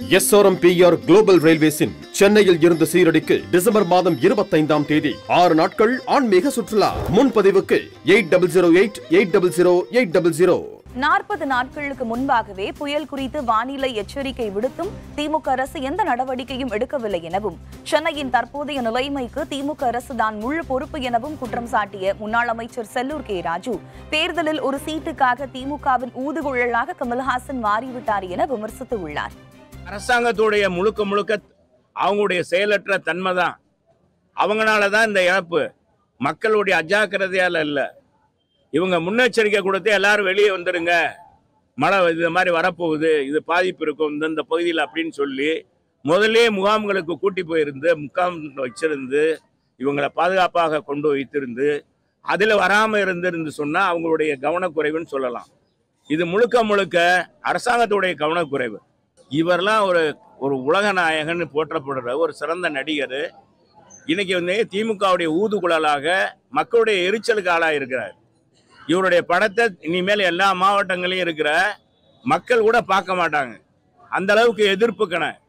SRMPR global ரயில்வேஸின் சென்னையில் இருந்து சீரடிக்கு December மாதம் இருபத்தைந்தாம் தேதி ஆறு நாட்கள் ஆன்மீக சுற்றுலா முன்பதிவுக்கு eight double zero eight eight double zero eight double zero நாற்பது நாட்களுக்கு முன்பாகவே புயல் குறித்து வானிலை எச்சரிக்கை விடுத்தும் திமுக அரசு எந்த நடவடிக்கையும் எடுக்கவில்லை எனவும் சென்னையின் தற்போதைய நிலைமைக்கு திமுக அரசு தான் முழு பொறுப்பு எனவும் குற்றம் சாட்டிய முன்னாள் அமைச்சர் செல்லூர் கே ராஜு தேர்தலில் ஒரு சீட்டுக்காக திமுகவின் ஊதுகுழலாக கமல்ஹாசன் மாறிவிட்டார் என விமர்சித்துள்ளார் அரசாங்கத்துடைய முழுக்க முழுக்க அவங்களுடைய செயலற்ற தன்மை தான் அவங்களால தான் இந்த இழப்பு மக்களுடைய அஜாக்கிரதையால இல்லை இவங்க முன்னெச்சரிக்கை கொடுத்து எல்லாரும் வெளியே வந்துடுங்க மழை இது மாதிரி வரப்போகுது இது பாதிப்பு இருக்கும் இந்தந்த பகுதியில் அப்படின்னு சொல்லி முதல்லே முகாம்களுக்கு கூட்டி போயிருந்து முகாம் வச்சிருந்து இவங்களை பாதுகாப்பாக கொண்டு வைத்திருந்து அதில் வராமல் இருந்திருந்து சொன்னால் அவங்களுடைய கவனக்குறைவுன்னு சொல்லலாம் இது முழுக்க முழுக்க அரசாங்கத்துடைய கவனக்குறைவு இவரெல்லாம் ஒரு ஒரு உலக நாயகன்னு போற்றப்படுற ஒரு சிறந்த நடிகர் இன்னைக்கு வந்து திமுகவுடைய ஊதுகுழலாக மக்களுடைய எரிச்சலுக்கு ஆளாக இருக்கிறார் இவருடைய படத்தை இனிமேல் எல்லா மாவட்டங்களையும் இருக்கிற மக்கள் கூட பார்க்க மாட்டாங்க அந்த அளவுக்கு எதிர்ப்பு கண